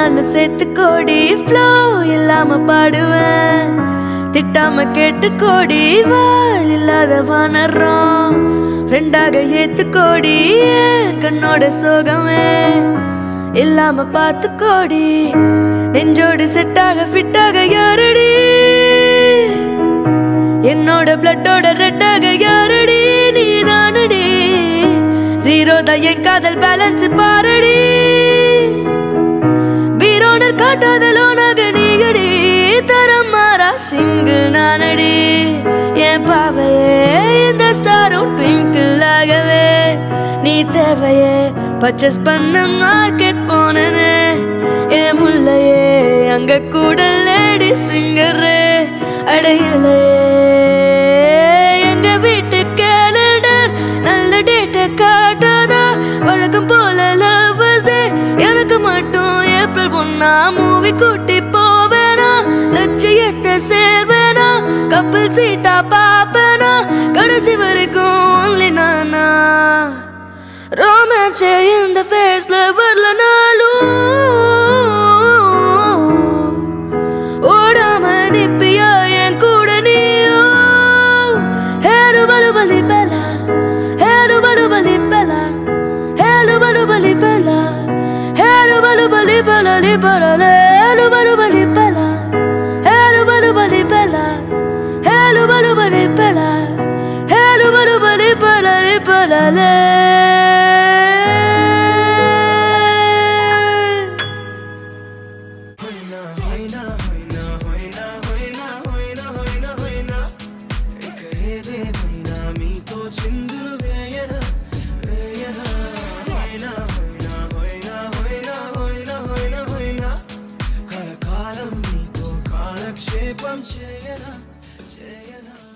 நான் சேர்த்து கோடி ஃப்ளோ இல்லாம பாடுவேன் திட்டாம கேட்டு கோடி வால் இல்லாத வானர்றோம் ஃப்ரெண்டாக ஏத்து கோடி என் கண்ணோட சோகமே இல்லாம பார்த்து கோடி நெஞ்சோடு செட்டாக ஃபிட்டாக யாரடி என்னோட பிளட்டோட ரெட்டாக யாரடி நீதானடி ஜீரோ தான் என் காதல் பேலன்ஸ் பாரடி பீரோனர் காட்டாத லோனாக நீகடி தரம் மாறா சிங்கிள் நானடி என் பாவையே இந்த ஸ்டாரும் ட்விங்கிள் ஆகவே நீ தேவையே பர்ச்சேஸ் பண்ண மார்க்கெட் போனனே என் முல்லையே அங்க கூட லேடிஸ் ஃபிங்கரு அடையிலே எங்க வீட்டு கேலண்டர் நல்ல டேட்டை காட்டாதா வழக்கம் போல லவ்வர்ஸ் டே எனக்கு மட்டும் ஏப்ரல் ஒன்னா மூவி கூட்டி போவேனா லட்சியத்தை சேர்வேனா கப்பல் சீட்டா பாப்பேனா கடைசி வரைக்கும் only நானா ரொமான்ஸ் இந்த ஃபேஸ்ல வரலனாலும் ஓடாம நிப்பியா என் கூட நீயும் ஹேரு பலுபலி பெலா ஹேரு பலுபலி பெலா ஹேரு பலுபலி பெலா ஹேரு பலுபலி பெலலி பெலலே ஹேரு பலுபலி பெலா ஹேரு பலுபலி பெலா ஹேரு பலுபலி பெலா ஹேரு பலுபலி பெலலி பெலலே होइना होइना होइना होइना होइना होइना होइना होइना ఇక ఏదేమైనా మీతో చిందులు వేయనా వేయనా హోయినా హోయినా హోయినా హోయినా హోయినా హోయినా హోయినా కలకాలం మీతో కాలక్షేపం చేయనా చేయనా